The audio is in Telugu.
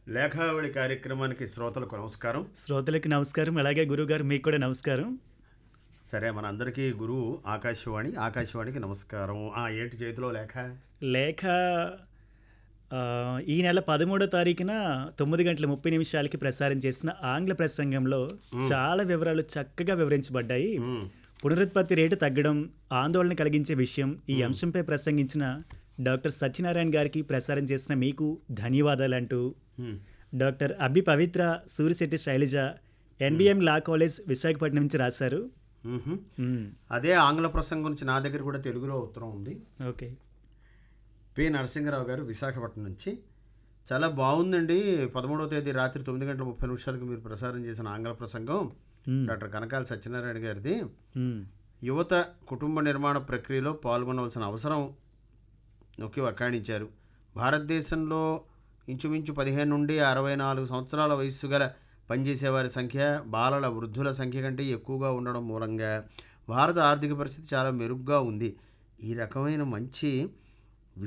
లేఖావళి కార్యక్రమానికి శ్రోతలకు నమస్కారం శ్రోతలకి నమస్కారం అలాగే గురుగారు మీకు కూడా నమస్కారం సరే మన అందరికీ గురువు ఆకాశవాణి ఆకాశవాణికి నమస్కారం ఆ ఏంటి చేతిలో లేఖ లేఖ ఆ, ఈ నెల పదమూడో తారీఖున తొమ్మిది గంటల ముప్పై నిమిషాలకి ప్రసారం చేసిన ఆంగ్ల ప్రసంగంలో చాలా వివరాలు చక్కగా వివరించబడ్డాయి మ్మ్. పునరుత్పత్తి రేటు తగ్గడం ఆందోళన కలిగించే విషయం ఈ అంశంపై ప్రసంగించిన డాక్టర్ సత్యనారాయణ గారికి ప్రసారం చేసిన మీకు ధన్యవాదాలు అంటూ మ్మ్. Doctor Abbi Pavitra Surisetti Shailaja NBM law college Visakhapatnam నుంచి రాశారు మ్మ్హ. మ్మ్. అదే ఆంగ్ల ప్రసంగం గురించి నా దగ్గర కూడా తెలుగులో ఉత్తరం ఉంది ఓకే పి నరసింహరావు గారు విశాఖపట్నం నుంచి చాలా బాగుందండి పదమూడవ తేదీ రాత్రి తొమ్మిది గంటల ముప్పై నిమిషాలకు మీరు ప్రసారం చేసిన ఆంగ్ల ప్రసంగం మ్మ్. డాక్టర్ కనకాల సత్యనారాయణ గారిది మ్మ్. యువత కుటుంబ నిర్మాణ ప్రక్రియలో పాల్గొనవలసిన అవసరం నొక్కి వక్కాణించారు భారతదేశంలో ఇంచుమించు పదిహేను నుండి అరవై నాలుగు సంవత్సరాల వయస్సు గల పనిచేసేవారి సంఖ్య బాలల వృద్ధుల సంఖ్య కంటే ఎక్కువగా ఉండడం మూలంగా భారత ఆర్థిక పరిస్థితి చాలా మెరుగ్గా ఉంది ఈ రకమైన మంచి